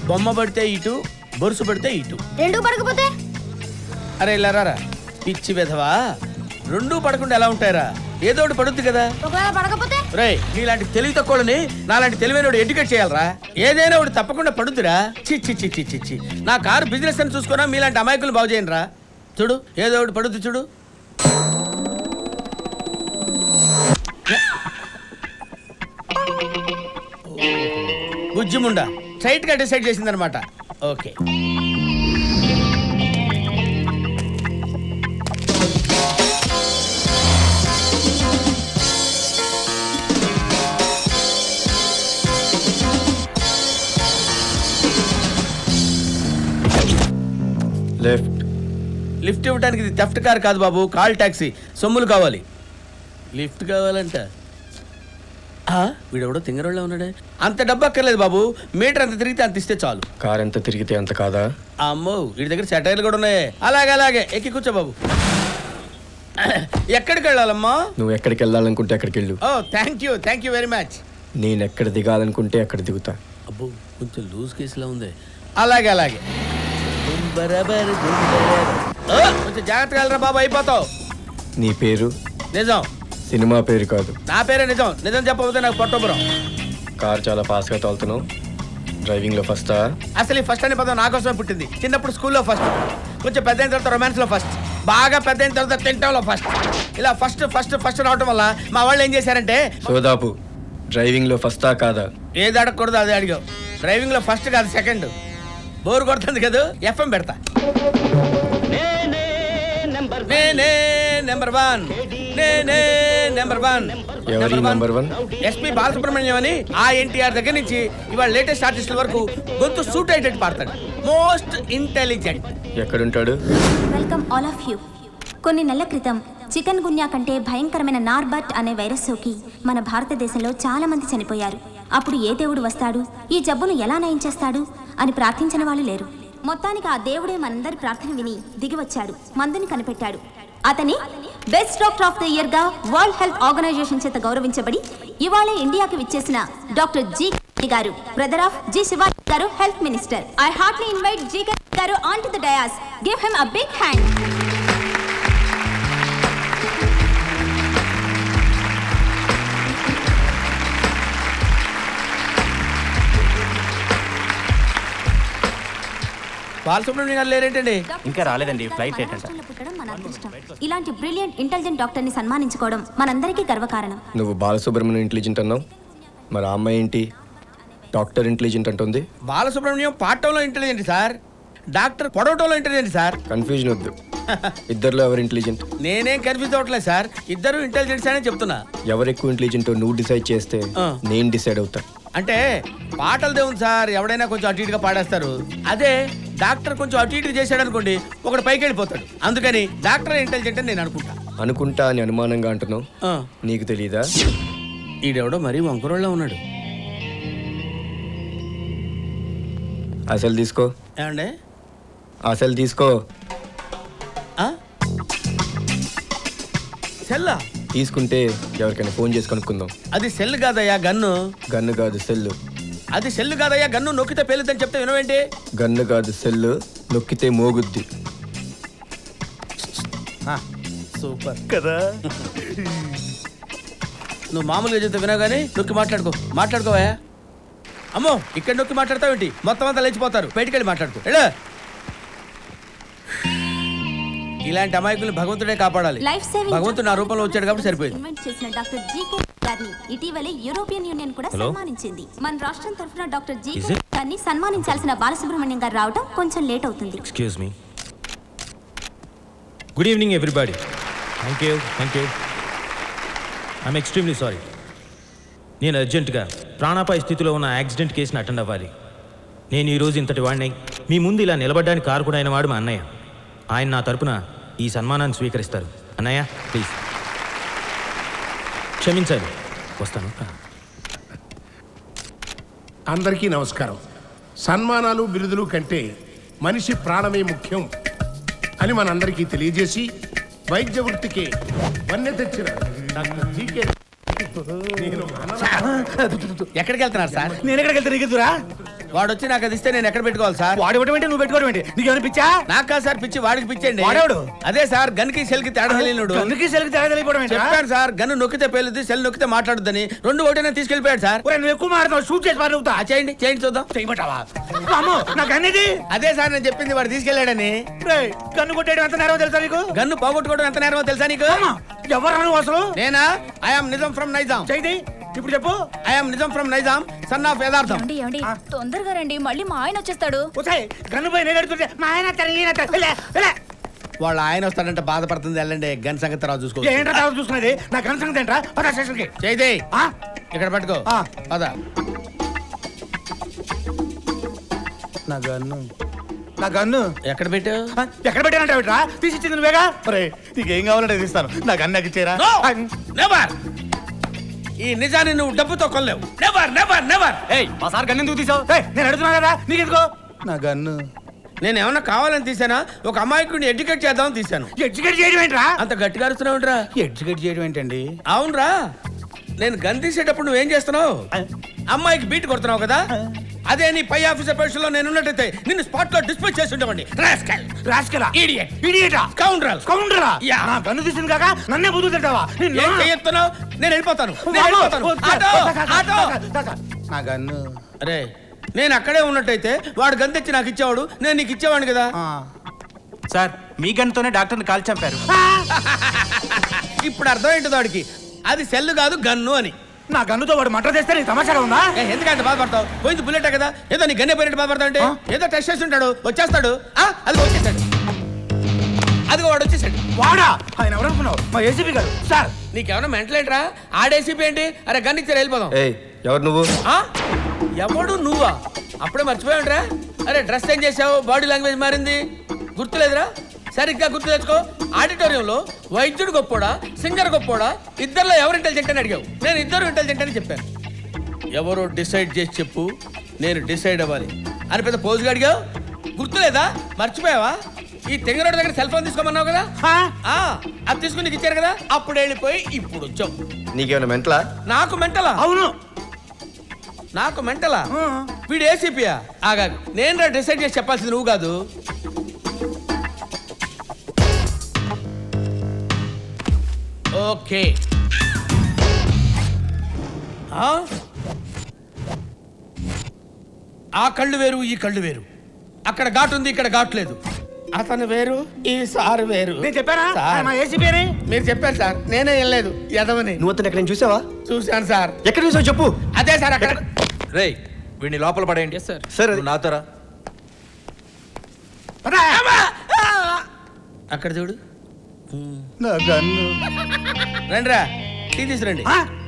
బొమ్మ పడితే ఇటు బొరుసు పడితే ఇటు రెండు పడకపోతే అరే ఇలా రారా పిచ్చి విధవా రెండూ పడకుండా ఎలా ఉంటాయరా ఏదో ఒకటి పడుద్ది కదా ఒకవేళ పడకపోతే రే నీలాంటి తెలివి తక్కువని నాలాంటి తెలివైన ఎడ్యుకేట్ చేయాలరా ఏదైనా ఒకటి తప్పకుండా పడుద్దిరా చి చి చి చి చి చి నా కారు బిజినెస్ అని చూసుకున్నా మీలాంటి అమాయకులు బాగు చేయండి రా చూడు ఏదో ఒకటి పడుద్ది చూడు బుజ్జిముండా స్ట్రైట్ గా డిసైడ్ చేసిందనమాట ఓకే లెఫ్ట్ లిఫ్ట్ ఇవ్వడానికి ఇది థెఫ్ట్ కార్ కాదు బాబు కాల్ ట్యాక్సీ సొమ్ములు కావాలి లిఫ్ట్ కావాలంట ఆ, వీడెవడో తింగరోళ్ళ ఉన్నాడే అంత డబ్బు అక్కర్లేదు బాబు మీటర్ అంత తిరిగితే అంత ఇస్తే చాలు కార్ ఎంత తిరిగితే అంత కాదా అమ్మో వీడి దగ్గర సెటైర్లు కూడా ఉన్నాయి అలాగే అలాగే ఎక్కి కూర్చో బాబు ఎక్కడికి వెళ్ళాలమ్మా నువ్వు ఎక్కడికి వెళ్ళాలనుకుంటే అక్కడికి వెళ్ళు oh thank you thank you very much నేను ఎక్కడ దిగాలనుకుంటే అక్కడ దిగుతా అబ్బో కొంచెం లూజ్ కేసులా ఉంది అలాగే అలాగే దుమ్ బరాబర్, దుమ్ బరాబర్. ఓ, కొంచెం జాగ్రత్తగా వెళ్ళరా బాబు అయిపోతావు నీ పేరు నిజం సినిమా పేరు కాదు నా పేరే నిజం నిజం చెప్పకపోతే నాకు పొట్టపురం కార్ చాలా ఫాస్ట్గా తోలుతున్నావు డ్రైవింగ్లో ఫస్టా అసలు ఈ ఫస్ట్ అనే పదం నా కోసమే పుట్టింది చిన్నప్పుడు స్కూల్లో ఫస్ట్ కొంచెం పెద్ద అయిన తర్వాత రొమాన్స్ లో ఫస్ట్ బాగా పెద్ద అయిన తర్వాత తింటంలో ఫస్ట్ ఇలా ఫస్ట్ ఫస్ట్ ఫస్ట్ రావటం వల్ల మా వాళ్ళు ఏం చేశారంటే సోదాపు డ్రైవింగ్లో ఫస్టా కాదా ఏది అడగకూడదు అదే అడిగావు డ్రైవింగ్ లో ఫస్ట్ కాదు సెకండ్ బోర్ కొడుతుంది కదా ఎఫ్ఎం పెడతా నేనే నెంబర్ వన్ నేనే నెంబర్ వన్ ఎవరి నెంబర్ వన్ ఎస్పీ బాలసుబ్రహ్మణ్యం అని ఆ ఎన్టీఆర్ దగ్గర నుంచి ఇవాళ లేటెస్ట్ ఆర్టిస్టుల వరకు గొంతు సూట్ అయ్యేటట్టు పాడతాడు మోస్ట్ ఇంటెలిజెంట్ ఎక్కడుంటాడు వెల్కమ్ ఆల్ ఆఫ్ యూ కొన్ని నెలల క్రితం చికెన్ గున్యా కంటే భయంకరమైన నార్బట్ అనే వైరస్ సోకి మన భారతదేశంలో చాలా మంది చనిపోయారు అప్పుడు ఏ దేవుడు వస్తాడు ఈ జబ్బును ఎలా నయం చేస్తాడు అని ప్రార్థించిన వాళ్ళు లేరు మొత్తానికి ఆ దేవుడే మనందరి ప్రార్థన విని దిగి వచ్చాడు మందుని కనిపెట్టాడు అతని best doctor of the year గా వరల్డ్ హెల్త్ ఆర్గనైజేషన్ చేత గౌరవించబడి ఇవాళ ఇండియాకి విచ్చేసిన doctor G garu brother of G Shivaji garu health minister I heartily invite G garu on to the dais give him a big hand Balasubrahmanyam garu లేరేంటండి ఇంకా రాలేదండి, ఫ్లైట్ లేట్ అంట. మహారాష్ట్రలో పుట్టడం మన అదృష్టం. ఇలాంటి బ్రిలియంట్ ఇంటెలిజెంట్ డాక్టర్ ని సన్మానించుకోవడం మనందరికీ గర్వకారణం నువ్వు బాలసుబ్రహ్మణ్యం ఇంటెలిజెంట్ అన్నావు మరి ఆ అమ్మాయి ఏంటి డాక్టర్ ఇంటెలిజెంట్ అంటుంది బాలసుబ్రహ్మణ్యం పాడటంలో ఇంటెలిజెంట్ సార్ డాక్టర్ పొడవటంలో ఇంటెలిజెంట్ సార్ కన్ఫ్యూజన్ వద్దు ఇద్దరిలో ఎవరు ఇంటెలిజెంట్ నేనేం కన్ఫ్యూజ్ అవ్వట్లేదు సార్ ఇద్దరు ఇంటెలిజెంట్స్ అనే చెప్తున్నా ఎవరు ఎక్కువ ఇంటెలిజెంటో నువ్వు డిసైడ్ చేస్తే ఆ. నేను డిసైడ్ అవుతా అంటే పాటలదే ఉంది సార్ ఎవడైనా కొంచెం అటు ఇటుగా పాడేస్తారు అదే డాక్టర్ కొంచెం అటు ఇటు చేశాడు అనుకోండి ఒకడు పైకి వెళ్ళిపోతాడు అందుకని డాక్టర్ ఇంటెలిజెంట్ అని నేను అనుకుంటా అనుకుంటా అని అనుమానంగా అంటున్నావు ఆ, నీకు తెలీదా ఈడెవడో మరీ వంకరోళ్ళ ఉన్నాడు అసలు తీసుకో ఏమండే అసలు తీసుకో ఆ? సెల్లా తీసుకుంటే ఎవరికైనా ఫోన్ చేసి కనుక్కుందాం అది సెల్ కాదయ్యా గన్ను గన్ను కాదు సెల్లు అది సెల్ కాదయ్యా గన్ను నొక్కితే పేలుద్దని చెప్తే వినవేంటి గన్ను కాదు సెల్లు నొక్కితే మోగుద్ది సూపర్ కదా నువ్వు మామూలుగా చెప్తే వినావు కానీ నొక్కి మాట్లాడుకో మాట్లాడుకోవా అమ్మో ఇక్కడ నొక్కి మాట్లాడతావేంటి మొత్తం అంతా లేచిపోతారు బయటికి వెళ్ళి మాట్లాడుకో వెళ్ళు. ఇలాంటి అమాయకుల్ని భగవంతుడే కాపాడాలి లైఫ్ సేవింగ్ భగవంతుడు నా రూపంలో వచ్చాడు కాబట్టి సరిపోయింది ఇన్వెంట్ చేసిన డాక్టర్ జీకే గారిని ఇటీవలే యూరోపియన్ యూనియన్ కూడా సన్మానించింది మన రాష్ట్రం తరఫున డాక్టర్ జీకే గారిని సన్మానించాల్సిన బాలసుబ్రహ్మణ్యం గారు రావడం కొంచెం లేట్ అవుతుంది excuse me good evening everybody thank you thank you I'm extremely sorry నేను అర్జెంటుగా ప్రాణాపాయ స్థితిలో ఉన్న యాక్సిడెంట్ కేసుని అటెండ్ అవ్వాలి నేను ఈరోజు ఇంతటి వాడిని మీ ముందు ఇలా నిలబడ్డానికి కారకుడు అయిన వాడు మా అన్నయ్య ఆయన నా తరపున ఈ సన్మానాన్ని స్వీకరిస్తారు అన్నయ్య ప్లీజ్ క్షమించాలి వస్తాను అందరికీ నమస్కారం సన్మానాలు బిరుదులు కంటే మనిషి ప్రాణమే ముఖ్యం అని మనందరికీ తెలియజేసి వైద్య వృత్తికి వన్నె తెచ్చిన డాక్టర్ జీకే నేను ఎక్కడికి వెళ్తున్నారు సార్ నేను ఎక్కడికి వెళ్తే నీకురా వాడు వచ్చి నాకు అది ఇస్తే నేను ఎక్కడ పెట్టుకోవాలి సార్ వాడు ఇవ్వడం ఏంటి నువ్వు పెట్టుకోవడం ఏంటి నీకు ఏమైనా పిచ్చా నాకు కాదు సార్ పిచ్చి వాడికి పిచ్చండి వాడెవడు? అదే సార్ గన్ కి సెల్ కి తేడా తెలియనుడు కన్నుకి సెలకి తేడా తెలియకపోవడం ఏంటి చెప్పాను సార్ గన్ను నొక్కితే పేలుద్ది సెల్ నొక్కితే మాట్లాడుద్దని రెండు ఒకటైనా తీసుకెళ్లిపోయాడు సార్ నువ్వు ఎక్కువ మాట్లాడుతావు షూట్ చేసి పారుతా ఆ, చేయండి చేయండి చూద్దాం చేయమంటావా అమ్మో నాకు అనేది అదే సార్ నేను చెప్పింది వాడు తీసుకెళ్ళాడని కన్ను కొట్టేయడం ఎంత నేరో తెలుసా నీకు గన్ను పోగొట్టుకోవడం ఎంత నేరమో తెలుసా నీకు అమ్మా, ఎవరు నువ్వు అసలు నేనా ఐఎమ్ నిజం ఫ్రమ్ నైజాం చేయి ఇప్పుడు చెప్పు I'm Nijam from Nizam son of Yadartham ఏమండి ఏమండి తొందరగా రండి మళ్ళీ మా ఆయన వచ్చేస్తాడు వచ్చాయి కన్ను పోయి నేను ఎడుతుంటే మా ఆయన తల్లి ఈయన తల్లి. లే, లే. వాళ్ళ ఆయన వస్తాడంటే బాధపడుతుంది వెళ్ళండి గన్ సంగతి తర్వాత చూసుకో ఏంట్రా తర్వాత చూసుకునేది నా కన్ను సంగతి ఏంట్రా పద స్టేషన్కి చేయిదే ఆ? ఇక్కడ పట్టుకో ఆ. పద నా గన్ను నా గన్ను ఎక్కడ పెట్టావు ఆ, ఎక్కడ పెట్టానంటావిట్రా తీసి ఇచ్చింది నువ్వేగా అరే నీకు ఏం కావాలంటే అది ఇస్తాను నా గన్ను నాకు ఇచ్చేరా No! నెవర్ ఈ నిజాన్ని నువ్వు డబ్బుతో కొనలేవు నెవర్ నెవర్ నెవర్ ఏయ్ మా సార్ గన్ను ఎందుకు తీసావు ఏయ్, నేను అడుగుతున్నా కదా నీకు ఎందుకో నా గన్ను నేను ఏమన్నా కావాలని తీసానా ఒక అమాయకుడిని ఎడ్యుకేట్ చేద్దామని తీశాను ఎడ్యుకేట్ చేయడం ఏంట్రా అంత గట్టిగా అరుస్తున్నావుంట్రా ఎడ్యుకేట్ చేయడం ఏంటండి అవునరా నేను గన్ తీసేటప్పుడు నువ్వేం చేస్తున్నావు అమ్మాయికి బీట్ కొడుతున్నావు కదా అదే నీ పై ఆఫీసర్ పొజిషన్ లో నేను ఉన్నట్టయితే నిన్ను స్పాట్ లో డిస్పాచ్ చేసి ఉండవండి రాసుకెలా Idiot. ఇడియటా కౌండ్రల్ కౌంటరా యా. నా గన్ను తీసింది కాక నన్నే బుద్ధి తింటావా నిన్ను- ఏం చేయొత్తున్నావు నేను వెళ్ళిపోతాను నేను వామ్మో! వెళ్ళిపోతాను. వద్దు. ఆటో, దా, దా, ఆటో. దా, దా, దా. నా గన్ను అరే నేను అక్కడే ఉన్నట్టయితే వాడు గన్ తెచ్చి నాకు ఇచ్చేవాడు నేను నీకు ఇచ్చేవాడిని కదా ఆ. సార్ మీ గన్తోనే డాక్టర్ని కాల్ చంపారు ఇప్పుడు అర్థం ఏంటి వాడికి అది సెల్ కాదు గన్ను అని నా గన్నుతో వాడు మంట చేస్తే నీకు తమాషాగా ఉందా ఏ, ఎందుకంటే బాధపడతావు పోయింది బుల్లెటే కదా ఏదో నీ గన్నే పోయినట్టు బాధపడతావు అంటే ఏదో టెస్ట్ చేసి ఉంటాడు వచ్చేస్తాడు ఆ, అది వచ్చేసాడు అదిగో వాడు వచ్చేసాడు వాడా ఆయన ఎవరు అనుకున్నావు మా ఏసీపీ గారు సార్ నీకేమైనా మెంటల్ ఏంట్రా ఆడేసిపి ఏంటి అరే గన్ ఇచ్చారు వెళ్ళిపోదాం ఏయ్ ఎవరు నువ్వు ఆ? ఎవడు నువ్వా అప్పుడే మర్చిపోయావుంట్రా అరే డ్రెస్ చేంజ్ చేసావు బాడీ లాంగ్వేజ్ మారింది గుర్తులేదురా సరిగ్గా గుర్తు తెచ్చుకో ఆడిటోరియంలో వైద్యుడు గొప్పోడా సింగర్ గొప్పోడా ఇద్దరిలో ఎవరు ఇంటెలిజెంట్ అని అడిగావు నేను ఇద్దరు ఇంటెలిజెంట్ అని చెప్పాను ఎవరో డిసైడ్ చేసి చెప్పు నేను డిసైడ్ అవ్వాలి అని పెద్ద పోజుగా అడిగావు గుర్తులేదా మర్చిపోయావా ఈ తెంగరోడ్ దగ్గర సెల్ ఫోన్ తీసుకోమన్నావు కదా ఆ? ఆ, అది తీసుకుని నీకు ఇచ్చారు కదా అప్పుడు వెళ్ళిపోయి ఇప్పుడు వచ్చావు నీకేమైనా మెంటలా నాకు మెంటలా అవును నాకు మెంటలా ఆ. వీడు ఏసీపీయా ఆగా నేను రా డిసైడ్ చేసి చెప్పాల్సింది నువ్వు కాదు ఓకే ఆ? ఆ కళ్ళు వేరు ఈ కళ్ళు వేరు అక్కడ ఘాటు ఉంది ఇక్కడ ఘాటు లేదు అతను వేరు ఈ సార్ వేరు నేను చెప్పానా సార్, ఆయన మా ఏసీపీ అని మీరు చెప్పారు సార్ నేనే వెళ్ళలేదు ఎదవని నువ్వు అతను ఎక్కడ చూసావా చూశాను సార్ ఎక్కడ చూసావు చెప్పు అదే సార్ అక్కడ రేయ్ వీడిని లోపల పడేయండి సార్ సార్ అది- నాతోరా పదా. అక్కడ చూడు నా గన్ను రండి రా టీ తీసురండి ఆ?